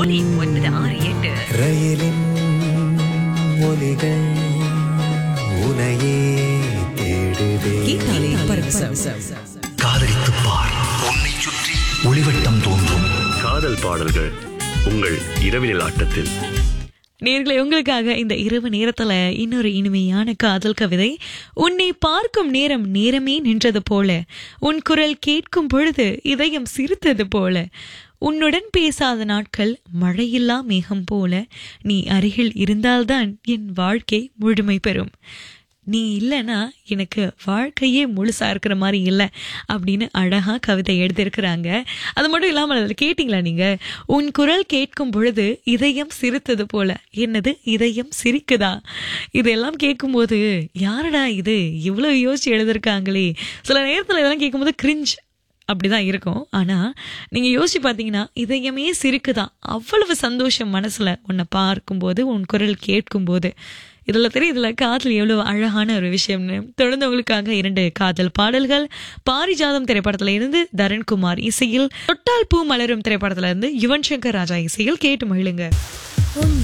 ஒலி ஒன்பது ஆறு எட்டு ரயிலின் ஒலிகள் உனையே தேடுதே கேட்டாலே பரவசம் காதலித்து பார் உன்னை சுற்றி ஒளிவட்டம் தோன்றும் காதல் பாடல்கள் உங்கள் இரவினில் ஆட்டத்தில் நேர்களை உங்களுக்காக இந்த இரவு நேரத்துல இன்னொரு இனிமையான காதல் கவிதை உன்னை பார்க்கும் நேரம் நேரமே நின்றது போல உன் குரல் கேட்கும் பொழுது இதயம் சிரித்தது போல உன்னுடன் பேசாத நாட்கள் மழையில்லா மேகம் போல நீ அருகில் இருந்தால்தான் என் வாழ்க்கை முழுமை பெறும் நீ இல்லைன்னா எனக்கு வாழ்க்கையே முழுசா இருக்கிற மாதிரி இல்லை அப்படின்னு அழகா கவிதை எழுதியிருக்கிறாங்க அது மட்டும் இல்லாமல் அதில் கேட்டிங்களா நீங்க உன் குரல் கேட்கும் பொழுது இதயம் சிரித்தது போல என்னது இதயம் சிரிக்குதா இதெல்லாம் கேட்கும்போது யாரடா இது இவ்வளோ யோசிச்சு எழுதியிருக்காங்களே சில நேரத்தில் இதெல்லாம் கேட்கும்போது கிரிஞ்ச் அப்படிதான் இருக்கும் ஆனா நீங்க யோசிச்சு பார்த்தீங்கன்னா இதயமே சிரிக்குதான் அவ்வளவு சந்தோஷம் மனசுல உன்னை பார்க்கும்போது உன் குரல் கேட்கும்போது இதுல தெரியுதுல காதல் எவ்வளவு அழகான ஒரு விஷயம்னு தொடர்ந்து உங்களுக்காக இரண்டு காதல் பாடல்கள் பாரிஜாதம் திரைப்படத்துல இருந்து தரண்குமார் இசையில் தொட்டால் பூ மலரும் திரைப்படத்துல இருந்து யுவன் சங்கர் ராஜா இசையில் கேட்டு மகிழுங்க